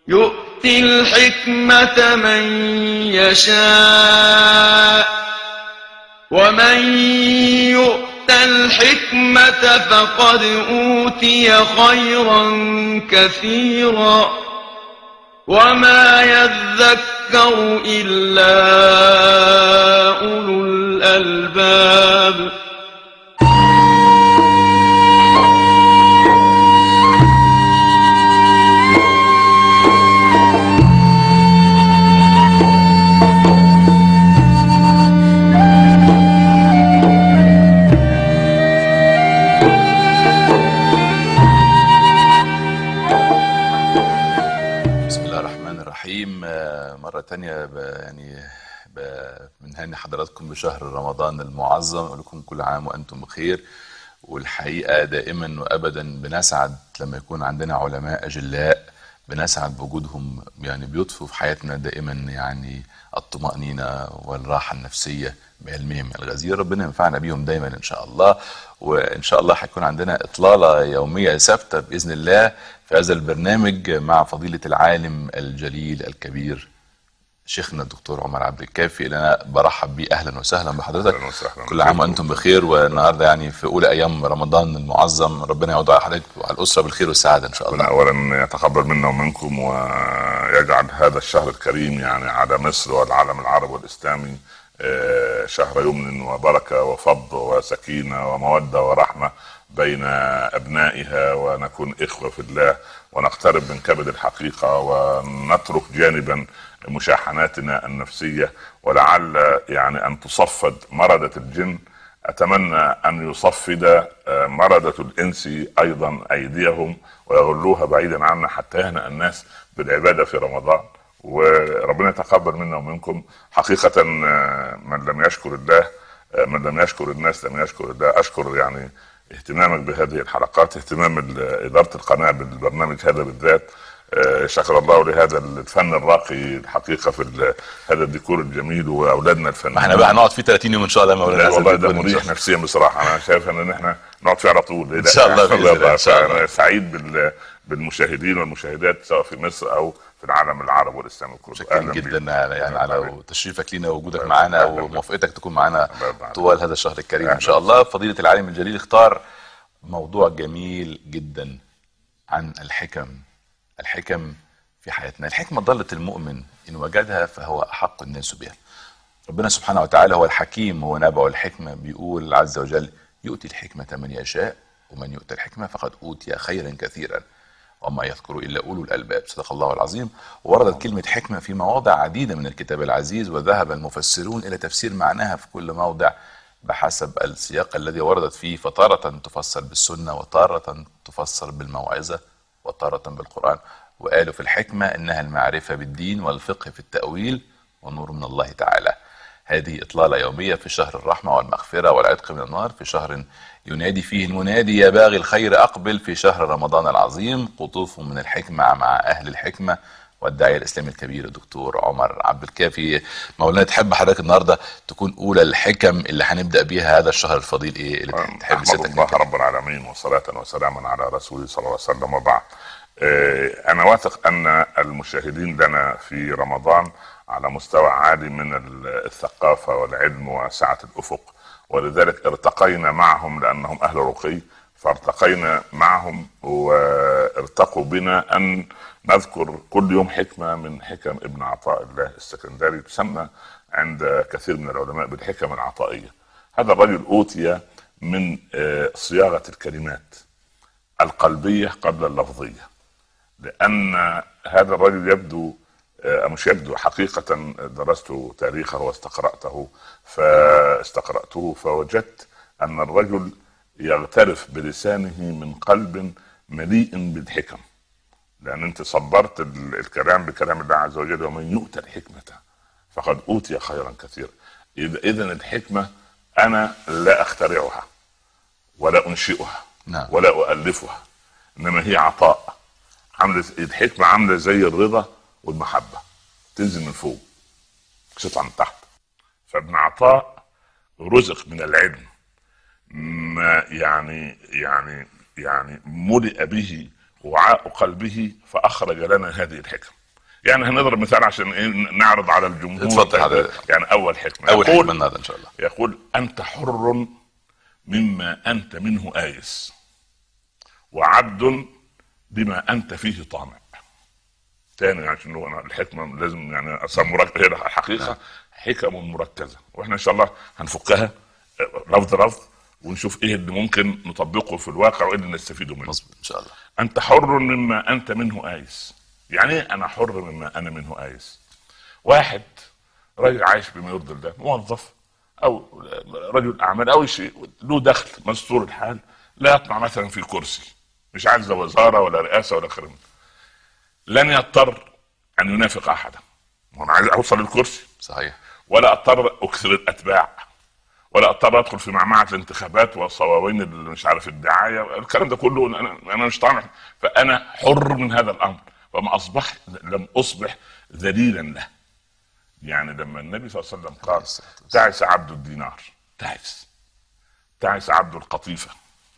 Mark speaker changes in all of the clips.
Speaker 1: يؤتي الحكمة من يشاء ومن يؤت الحكمة فقد أوتي خيرا كثيرا وما يذكر إلا أولو الألباب
Speaker 2: بسم الله الرحمن الرحيم آه، مرة تانية ب- يعني ب- بنهني حضراتكم بشهر رمضان المعظم أقول لكم كل عام وأنتم بخير والحقيقة دائما وأبدا بنسعد لما يكون عندنا علماء أجلاء بنسعد بوجودهم يعني بيضفوا في حياتنا دائما يعني الطمأنينة والراحة النفسية بعلمهم الغزير ربنا ينفعنا بيهم دايما إن شاء الله وإن شاء الله هيكون عندنا إطلالة يومية ثابتة بإذن الله في هذا البرنامج مع فضيلة العالم الجليل الكبير شيخنا الدكتور عمر عبد الكافي اللي انا برحب بيه اهلا وسهلا بحضرتك
Speaker 3: أهلاً وسهلاً.
Speaker 2: كل عام وانتم بخير والنهارده يعني في اولى ايام رمضان المعظم ربنا يعود على حضرتك وعلى الاسره بالخير والسعاده ان شاء
Speaker 3: ربنا
Speaker 2: الله
Speaker 3: اولا يتقبل منا ومنكم ويجعل هذا الشهر الكريم يعني على مصر والعالم العربي والاسلامي آه، شهر يمن وبركه وفضل وسكينه وموده ورحمه بين ابنائها ونكون اخوه في الله ونقترب من كبد الحقيقه ونترك جانبا مشاحناتنا النفسيه ولعل يعني ان تصفد مرده الجن اتمنى ان يصفد آه، مرده الانس ايضا ايديهم ويغلوها بعيدا عنا حتى يهنأ الناس بالعباده في رمضان وربنا يتقبل منا ومنكم حقيقه آه، من لم يشكر الله آه، من لم يشكر الناس لم يشكر الله اشكر يعني اهتمامك بهذه الحلقات اهتمام ال- اداره القناه بالبرنامج هذا بالذات آه، شكر الله لهذا الفن الراقي الحقيقه في ال- هذا الديكور الجميل واولادنا الفنانين
Speaker 2: ما احنا بقى هنقعد فيه 30 يوم ان شاء الله يا مولانا
Speaker 3: لا
Speaker 2: هذا
Speaker 3: والله ده
Speaker 2: الدكتور إن شاء
Speaker 3: مريح
Speaker 2: الله.
Speaker 3: نفسيا بصراحه انا شايف ان احنا نقعد فيه على طول
Speaker 2: إن شاء الله بإذن الله، إن شاء الله.
Speaker 3: فأنا سعيد بال بالمشاهدين والمشاهدات سواء في مصر او في العالم العربي والاسلامي كله
Speaker 2: شكرا
Speaker 3: أهلاً
Speaker 2: جدا
Speaker 3: بيك.
Speaker 2: على يعني
Speaker 3: أهلاً
Speaker 2: على
Speaker 3: بيك.
Speaker 2: تشريفك لينا ووجودك
Speaker 3: أهلاً
Speaker 2: معانا
Speaker 3: بيك.
Speaker 2: وموافقتك تكون معانا
Speaker 3: أهلاً بيك.
Speaker 2: طوال هذا الشهر الكريم ان
Speaker 3: أهلاً
Speaker 2: شاء الله فضيله العالم الجليل اختار موضوع جميل جدا عن الحكم الحكم في حياتنا الحكمه ضاله المؤمن ان وجدها فهو احق الناس بها ربنا سبحانه وتعالى هو الحكيم هو نبع الحكمة بيقول عز وجل يؤتي الحكمة من يشاء ومن يؤتى الحكمة فقد أوتي خيرا كثيرا وما يذكر إلا أولو الألباب صدق الله العظيم ووردت كلمة حكمة في مواضع عديدة من الكتاب العزيز وذهب المفسرون إلى تفسير معناها في كل موضع بحسب السياق الذي وردت فيه فتارة تفسر بالسنة وتارة تفسر بالموعظة وتارة بالقرآن وقالوا في الحكمة إنها المعرفة بالدين والفقه في التأويل ونور من الله تعالى هذه إطلالة يومية في شهر الرحمة والمغفرة والعتق من النار في شهر ينادي فيه المنادي يا باغي الخير أقبل في شهر رمضان العظيم قطوف من الحكمة مع أهل الحكمة والداعية الإسلامي الكبير الدكتور عمر عبد الكافي مولانا تحب حضرتك النهاردة تكون أولى الحكم اللي هنبدأ بيها هذا الشهر الفضيل إيه اللي تحب
Speaker 3: احمد
Speaker 2: سيادتك
Speaker 3: الله
Speaker 2: نتكلم؟
Speaker 3: رب العالمين وصلاة وسلاما على رسوله صلى الله عليه وسلم وبعد آه، انا واثق ان المشاهدين لنا في رمضان على مستوى عالي من ال- الثقافة والعلم وسعة الافق ولذلك ارتقينا معهم لانهم اهل رقي فارتقينا معهم وارتقوا بنا ان نذكر كل يوم حكمة من حكم ابن عطاء الله السكندري تسمى عند كثير من العلماء بالحكم العطائية هذا الرجل أوتي من آه، صياغة الكلمات القلبية قبل اللفظية لأن هذا الرجل يبدو آه، مش يبدو حقيقة درست تاريخه واستقرأته فاستقرأته فوجدت أن الرجل يغترف بلسانه من قلب مليء بالحكم لأن أنت صبرت ال- الكلام بكلام الله عز وجل ومن يؤتى الحكمة فقد أوتي خيرا كثيرا إذا الحكمة أنا لا أخترعها ولا أنشئها
Speaker 2: نعم.
Speaker 3: ولا أؤلفها إنما هي عطاء عاملة الحكمة عاملة زي الرضا والمحبة تنزل من فوق تطلع من تحت فابن عطاء رزق من العلم ما يعني يعني يعني ملئ به وعاء قلبه فأخرج لنا هذه الحكم يعني هنضرب مثال عشان إيه نعرض على الجمهور
Speaker 2: اتفضل حضرتك.
Speaker 3: يعني اول حكمه
Speaker 2: اول
Speaker 3: يقول
Speaker 2: حكمه النهارده ان شاء الله
Speaker 3: يقول انت حر مما انت منه آيس وعبد بما انت فيه طامع تاني عشان هو أنا الحكمه لازم يعني اصلا مركز هي الحقيقه حكم مركزه واحنا ان شاء الله هنفكها لفظ لفظ ونشوف ايه اللي ممكن نطبقه في الواقع وايه اللي نستفيده منه
Speaker 2: مظبوط ان شاء الله
Speaker 3: انت حر مما انت منه آيس يعني ايه انا حر مما انا منه آيس واحد راجل عايش بما يرضي الله موظف او رجل اعمال او شيء له دخل مستور الحال لا يطمع مثلا في كرسي مش عايز لا وزاره ولا رئاسه ولا خير منه لن يضطر ان ينافق احدا وانا عايز اوصل للكرسي
Speaker 2: صحيح
Speaker 3: ولا اضطر اكثر الاتباع ولا اضطر ادخل في معمعه الانتخابات وصواوين اللي مش عارف الدعايه الكلام ده كله انا انا مش طامع فانا حر من هذا الامر فما اصبحت لم اصبح ذليلا له يعني لما النبي صلى الله عليه وسلم قال
Speaker 2: عليه الصلاة والسلام.
Speaker 3: تعس عبد الدينار تعس تعس عبد القطيفه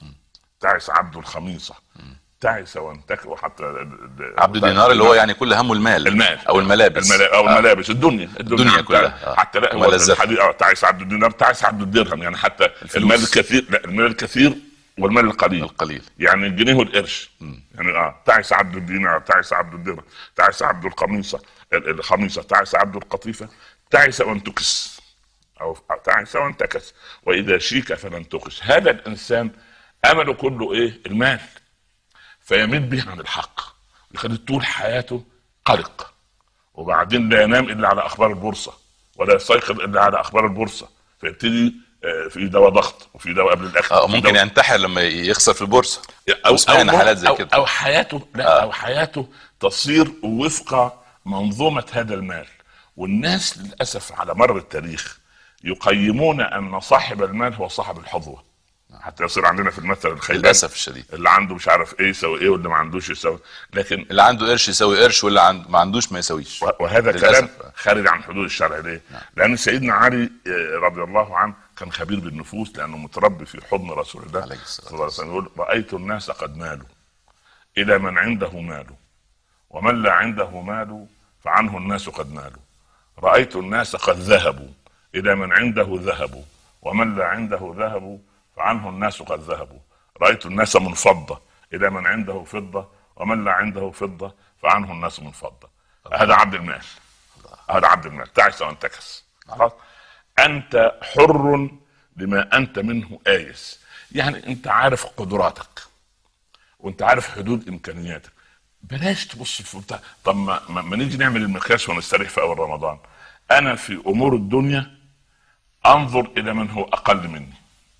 Speaker 3: تعس عبد الخميصه تعس وانتك وحتى
Speaker 2: عبد الدينار اللي هو يعني كل همه المال
Speaker 3: المال
Speaker 2: او الملابس
Speaker 3: الملا... او
Speaker 2: آه.
Speaker 3: الملابس الدنيا
Speaker 2: الدنيا
Speaker 3: حتى-
Speaker 2: كلها، آه.
Speaker 3: حتى لا هو
Speaker 2: وملذات.
Speaker 3: الحديث اه تعس عبد الدينار تعس عبد الدرهم يعني حتى المال الكثير لا المال الكثير والمال القليل
Speaker 2: القليل
Speaker 3: يعني الجنيه والقرش يعني اه تعس عبد الدينار تعس عبد الدرهم تعس عبد القميصه ال- الخميصه تعس عبد القطيفه تعس وانتكس او أو تعس وانتكس واذا شيك فلن تخش هذا الانسان امله كله ايه المال فيميل به عن الحق يخلي طول حياته قلق وبعدين لا ينام الا على اخبار البورصه ولا يستيقظ الا على اخبار البورصه فيبتدي آه، في دواء ضغط وفي دواء قبل الاكل
Speaker 2: اه
Speaker 3: وفي
Speaker 2: ممكن
Speaker 3: دواء-
Speaker 2: ينتحر لما يخسر في البورصه
Speaker 3: او
Speaker 2: وسمعنا
Speaker 3: أو,
Speaker 2: حالات زي
Speaker 3: أو,
Speaker 2: كده
Speaker 3: او حياته لا او حياته تصير وفق منظومه هذا المال والناس للاسف على مر التاريخ يقيمون ان صاحب المال هو صاحب الحظوه حتى يصير عندنا في المثل الخيبان
Speaker 2: للاسف الشديد
Speaker 3: اللي عنده مش عارف ايه يسوي ايه واللي ما عندوش يسوي لكن
Speaker 2: اللي عنده قرش يساوي قرش واللي عند... ما عندوش ما يساويش
Speaker 3: وهذا
Speaker 2: للأسف.
Speaker 3: كلام خارج عن حدود الشرع ليه؟ لان سيدنا علي آه، رضي الله عنه كان خبير بالنفوس لانه متربي في حضن رسول الله
Speaker 2: عليه الصلاة
Speaker 3: صلى الله عليه وسلم يقول رايت الناس قد مالوا الى من عنده مال ومن لا عنده مال فعنه الناس قد مالوا رايت الناس قد ذهبوا الى من عنده ذهب ومن لا عنده ذهب فعنه الناس قد ذهبوا رايت الناس من فضه الى من عنده فضه ومن لا عنده فضه فعنه الناس من فضه هذا عبد المال هذا عبد المال تعس وانتكس خلاص انت حر لما انت منه آيس يعني انت عارف قدراتك وانت عارف حدود امكانياتك بلاش تبص في بتاع طب ما, ما, ما نيجي نعمل المقياس ونستريح في اول رمضان انا في امور الدنيا انظر الى من هو اقل مني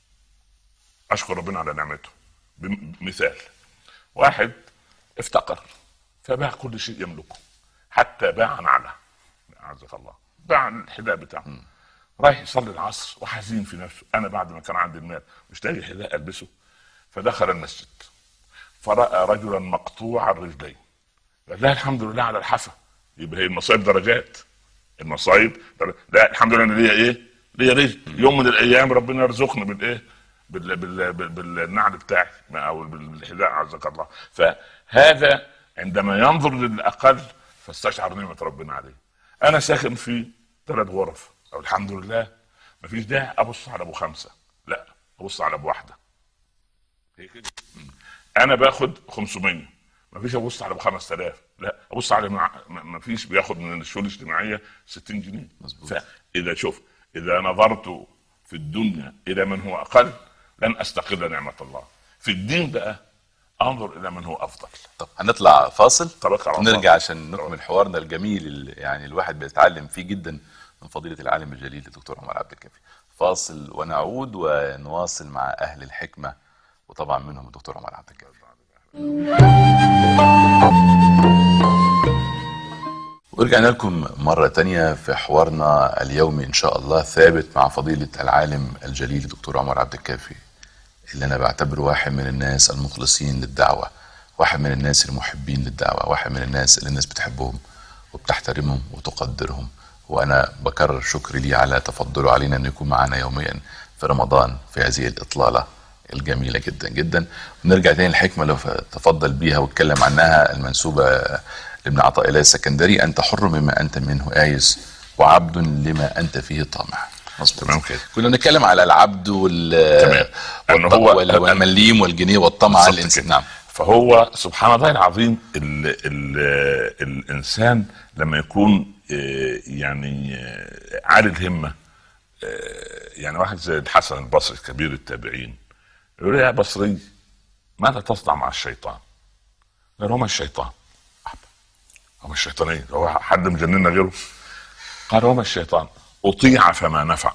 Speaker 3: اشكر ربنا على نعمته بمثال واحد افتقر فباع كل شيء يملكه حتى باع نعله عزك الله باع الحذاء بتاعه رايح يصلي العصر وحزين في نفسه انا بعد ما كان عندي المال مش لاقي حذاء البسه فدخل المسجد فراى رجلا مقطوع الرجلين قال لا الحمد لله على الحفا يبقى هي المصايب درجات المصايب در... لا الحمد لله انا ليا ايه؟ ليا رزق يوم من الايام ربنا يرزقني بالايه؟ بال... بال... بال... بالنعل بتاعي او بالحذاء عزك الله فهذا عندما ينظر للاقل فاستشعر نعمه ربنا عليه انا ساكن في ثلاث غرف او الحمد لله ما فيش داعي ابص على ابو خمسه لا ابص على ابو واحده هي كده انا باخد 500 ما فيش ابص على ابو 5000 لا ابص على مع... ما فيش بياخد من الشؤون الاجتماعيه 60 جنيه
Speaker 2: مظبوط.
Speaker 3: فاذا شوف اذا نظرت في الدنيا الى من هو اقل لن استقل نعمه الله في الدين بقى انظر الى من هو افضل
Speaker 2: طب هنطلع فاصل
Speaker 3: طبعا على الله.
Speaker 2: نرجع عشان نكمل حوارنا الجميل اللي يعني الواحد بيتعلم فيه جدا من فضيلة العالم الجليل الدكتور عمر عبد الكافي فاصل ونعود ونواصل مع أهل الحكمة وطبعا منهم الدكتور عمر عبد الكافي ورجعنا لكم مرة تانية في حوارنا اليومي إن شاء الله ثابت مع فضيلة العالم الجليل الدكتور عمر عبد الكافي اللي أنا بعتبره واحد من الناس المخلصين للدعوة واحد من الناس المحبين للدعوة واحد من الناس اللي الناس بتحبهم وبتحترمهم وتقدرهم وأنا بكرر شكري ليه على تفضله علينا أنه يكون معنا يوميا في رمضان في هذه الإطلالة الجميلة جدا جدا ونرجع تاني الحكمة لو تفضل بيها واتكلم عنها المنسوبة لابن عطاء الله السكندري انت حر مما انت منه آيس وعبد لما انت فيه طامع مظبوط
Speaker 3: تمام كده.
Speaker 2: كنا بنتكلم على العبد وال
Speaker 3: تمام. وإن
Speaker 2: والط-
Speaker 3: هو-
Speaker 2: وال- والمليم والجنيه والطمع على
Speaker 3: بالظبط
Speaker 2: الانسان
Speaker 3: كده.
Speaker 2: نعم
Speaker 3: فهو سبحان الله العظيم ال ال الانسان لما يكون آه، يعني آه، عالي الهمه آه، يعني واحد زي الحسن البصري كبير التابعين يقول يا بصري ماذا تصنع مع الشيطان؟ قال هو ما الشيطان؟ هو الشيطان ايه؟ هو حد مجننا غيره؟ قال هو ما الشيطان؟ اطيع فما نفع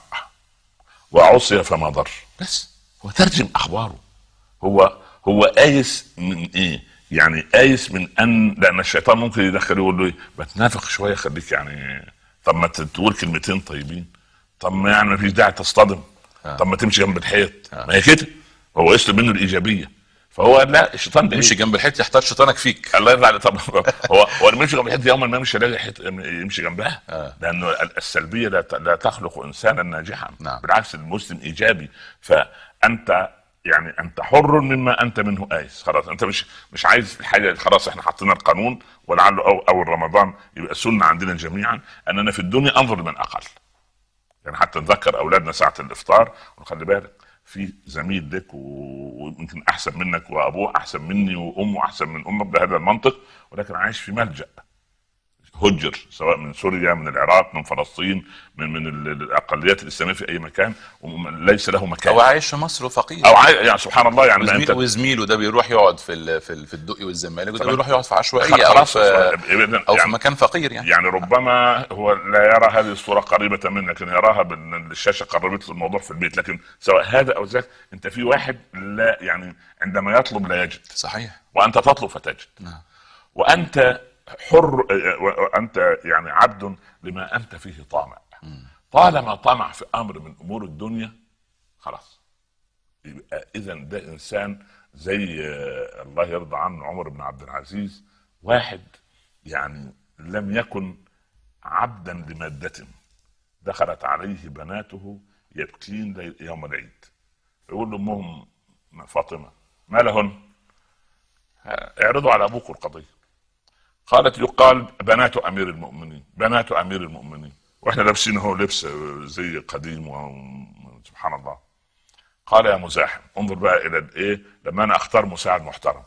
Speaker 3: وعصي فما ضر بس هو ترجم اخباره هو هو آيس من ايه؟ يعني آيس من ان لان الشيطان ممكن يدخل يقول له ايه؟ بتنافق شويه خليك يعني طب ما تقول كلمتين طيبين طب ما يعني ما فيش داعي تصطدم
Speaker 2: آه.
Speaker 3: طب ما تمشي جنب الحيط ما هي كده هو يسلب منه الايجابيه فهو قال لا الشيطان ده
Speaker 2: يمشي جنب الحيط يحتاج شيطانك فيك
Speaker 3: الله يرضى عليه طب هو هو اللي يمشي جنب الحيط يوما ما مش هيلاقي حيط يمشي جنبها
Speaker 2: آه.
Speaker 3: لانه السلبيه لا ت- لا تخلق انسانا ناجحا
Speaker 2: نعم.
Speaker 3: بالعكس المسلم ايجابي فانت يعني انت حر مما انت منه آيس خلاص انت مش مش عايز حاجه خلاص احنا حطينا القانون ولعله أو اول رمضان يبقى سنه عندنا جميعا اننا في الدنيا انظر لمن اقل يعني حتى نذكر اولادنا ساعه الافطار ونخلي بالك في زميل لك و- ويمكن احسن منك وابوه احسن مني وامه احسن من امك بهذا المنطق ولكن عايش في ملجا هجر سواء من سوريا من العراق من فلسطين من من ال- الاقليات الاسلاميه في اي مكان وليس له مكان
Speaker 2: او عايش في مصر وفقير
Speaker 3: او عاي... يعني سبحان الله يعني ما
Speaker 2: وزميل
Speaker 3: انت
Speaker 2: وزميله ده بيروح يقعد في ال- في ال- في الدقي والزمالك وده
Speaker 3: تمام.
Speaker 2: بيروح يقعد في عشوائيه او
Speaker 3: خلاص
Speaker 2: في
Speaker 3: إذن
Speaker 2: او في
Speaker 3: يعني-
Speaker 2: مكان فقير يعني
Speaker 3: يعني ربما هو لا يرى هذه الصوره قريبه منك لكن يراها بان الشاشه قربت له الموضوع في البيت لكن سواء هذا او ذاك انت في واحد لا يعني عندما يطلب لا يجد
Speaker 2: صحيح
Speaker 3: وانت تطلب فتجد
Speaker 2: نعم.
Speaker 3: وانت حر وانت يعني عبد لما انت فيه طامع طالما طمع في امر من امور الدنيا خلاص يبقى اذا ده انسان زي آه، الله يرضى عنه عمر بن عبد العزيز واحد يعني لم يكن عبدا لمادة دخلت عليه بناته يبكين لي- يوم العيد يقول لامهم فاطمه ما لهن؟ اعرضوا على ابوكم القضيه قالت يقال بنات امير المؤمنين بنات امير المؤمنين واحنا لابسين هو لبس زي قديم سبحان الله قال يا مزاحم انظر بقى الى الايه لما انا اختار مساعد محترم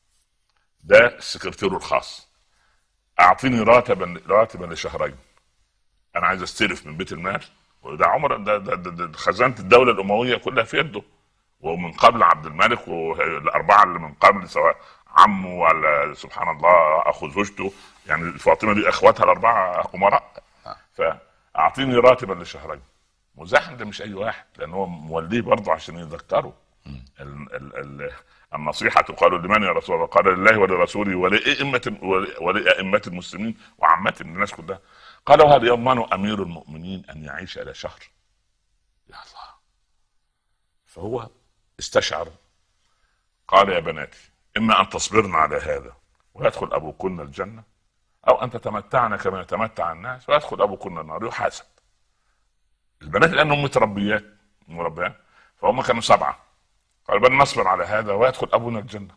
Speaker 3: ده السكرتير الخاص اعطيني راتبا راتبا لشهرين انا عايز استلف من بيت المال وده عمر ده, ده, ده, ده خزانه الدوله الامويه كلها في يده ومن قبل عبد الملك والاربعه اللي من قبل سواء عمه ولا سبحان الله اخو زوجته يعني فاطمه دي اخواتها الاربعه امراء فاعطيني راتبا لشهرين مزاحم ده مش اي واحد لان هو موليه برضه عشان يذكره ال ال ال النصيحة قالوا لمن يا رسول الله؟ قال لله ولرسوله ولأئمة ولأئمة المسلمين وعامة الناس كلها. قالوا هل يضمن أمير المؤمنين أن يعيش إلى شهر؟ يا الله. فهو استشعر قال يا بناتي إما أن تصبرن على هذا ويدخل أبوكن الجنة أو أن تتمتعن كما يتمتع الناس ويدخل أبوكن النار يحاسب. البنات لأنهم متربيات مربيات فهم كانوا سبعة قال بل نصبر على هذا ويدخل ابونا الجنه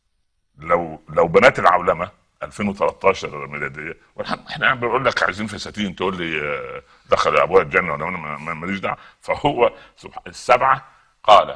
Speaker 3: لو لو بنات العولمه 2013 ميلاديه والحمد احنا يعني بنقول لك عايزين فساتين تقول لي آه، دخل ابويا الجنه ولا انا ما- ما- ماليش دعوه فهو سبحان السبعه قال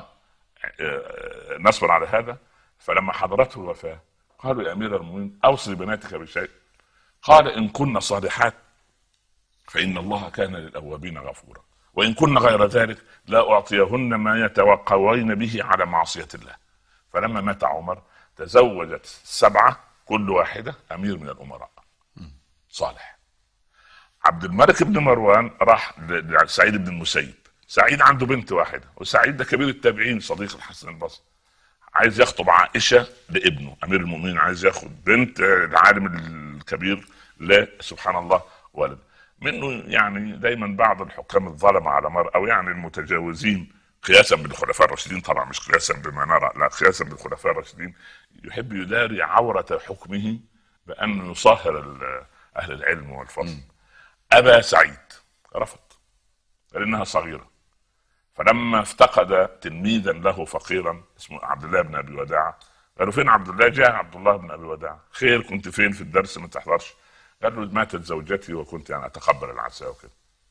Speaker 3: آه، نصبر على هذا فلما حضرته الوفاه قالوا يا امير المؤمنين اوصي بناتك بشيء قال ان كن صالحات فإن الله كان للأوابين غفورا وإن كن غير ذلك لا أعطيهن ما يتوقوين به على معصية الله فلما مات عمر تزوجت سبعة كل واحدة أمير من الأمراء صالح عبد الملك بن مروان راح ل- لسعيد بن المسيب سعيد عنده بنت واحدة وسعيد ده كبير التابعين صديق الحسن البصري عايز يخطب عائشة لابنه أمير المؤمنين عايز ياخد بنت العالم الكبير لا سبحان الله ولد منه يعني دايما بعض الحكام الظلمة على مر أو يعني المتجاوزين قياسا بالخلفاء الراشدين طبعا مش قياسا بما نرى لا قياسا بالخلفاء الراشدين يحب يداري عورة حكمه بأنه يصهر ال- أهل العلم والفضل أبا سعيد رفض قال إنها صغيرة فلما افتقد تلميذا له فقيرا اسمه عبد الله بن ابي وداعه قالوا فين عبد الله جاء عبد الله بن ابي وداع خير كنت فين في الدرس ما تحضرش قال له ماتت زوجتي وكنت يعني اتقبل العزاء وكده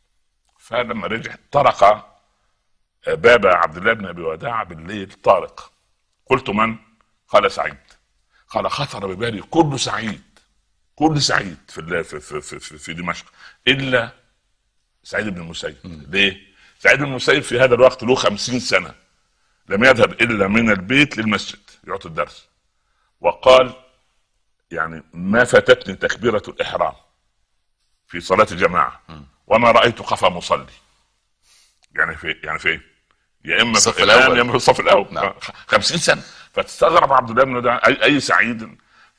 Speaker 3: فلما رجع طرق باب عبد الله بن ابي وداع بالليل طارق قلت من؟ قال سعيد قال خطر ببالي كل سعيد كل سعيد في في في, في, في دمشق الا سعيد بن المسيب ليه؟ سعيد بن المسيب في هذا الوقت له خمسين سنه لم يذهب الا من البيت للمسجد يعطي الدرس وقال يعني ما فاتتني تكبيره الاحرام في صلاه الجماعه وما رايت قفا مصلي يعني في يعني في يا اما
Speaker 2: الصف
Speaker 3: في الامام
Speaker 2: الأول.
Speaker 3: يا اما في الصف الاول
Speaker 2: نعم.
Speaker 3: 50 سنه فتستغرب عبد الله بن ده اي اي سعيد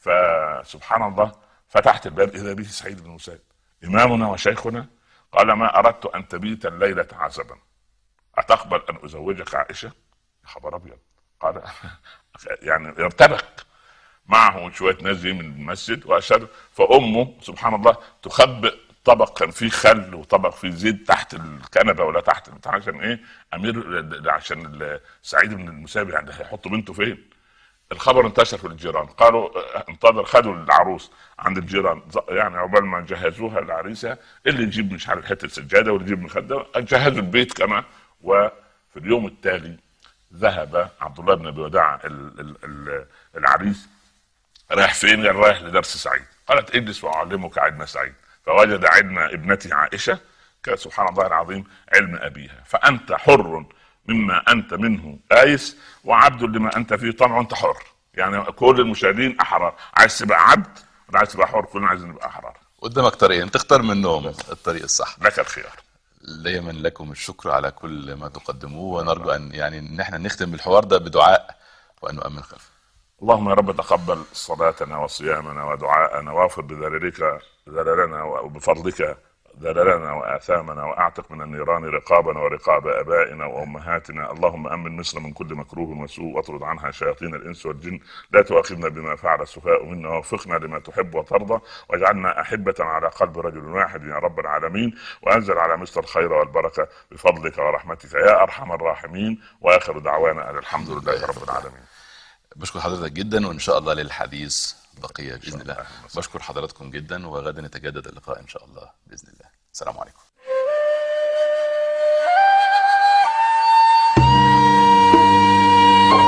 Speaker 3: فسبحان الله فتحت الباب اذا به سعيد بن المسيب امامنا وشيخنا قال ما اردت ان تبيت الليله عزبا اتقبل ان ازوجك عائشه يا خبر ابيض قال يعني ارتبك معه شويه ناس جايين من المسجد واشهد فامه سبحان الله تخبئ طبق كان فيه خل وطبق فيه زيت تحت الكنبه ولا تحت البتاع عشان ايه امير عشان ال- سعيد بن المسيب يعني هيحط بنته فين الخبر انتشر في الجيران قالوا اه، انتظر خدوا العروس عند الجيران ز- يعني عقبال ما جهزوها لعريسها اللي يجيب مش عارف حته سجاده واللي يجيب مخده جهزوا البيت كمان وفي اليوم التالي ذهب عبد الله بن ابي وداع ال- ال- ال- العريس رايح فين؟ قال رايح لدرس سعيد قالت اجلس واعلمك علم سعيد فوجد علم ابنتي عائشه كان سبحان الله العظيم علم ابيها فانت حر مما انت منه آيس وعبد لما انت فيه طمع انت حر يعني كل المشاهدين احرار عايز تبقى عبد ولا عايز تبقى حر كلنا عايزين نبقى احرار
Speaker 2: قدامك طريقين تختار منهم الطريق الصح
Speaker 3: لك الخيار
Speaker 2: دايما لكم الشكر على كل ما تقدموه ونرجو ان يعني ان احنا نختم الحوار ده بدعاء وان نؤمن خلفه
Speaker 3: اللهم يا رب تقبل صلاتنا وصيامنا ودعاءنا واغفر بذللك ذللنا وبفضلك ذللنا واثامنا واعتق من النيران رقابنا ورقاب ابائنا وامهاتنا اللهم امن مصر من كل مكروه وسوء واطرد عنها شياطين الانس والجن لا تؤاخذنا بما فعل السفهاء منا ووفقنا لما تحب وترضى واجعلنا احبه على قلب رجل واحد يا رب العالمين وانزل على مصر الخير والبركه بفضلك ورحمتك يا ارحم الراحمين واخر دعوانا ان الحمد لله رب العالمين
Speaker 2: بشكر حضرتك جدا وان شاء الله للحديث بقيه باذن الله
Speaker 3: الله.
Speaker 2: بشكر حضراتكم جدا وغدا نتجدد اللقاء ان شاء الله باذن الله السلام عليكم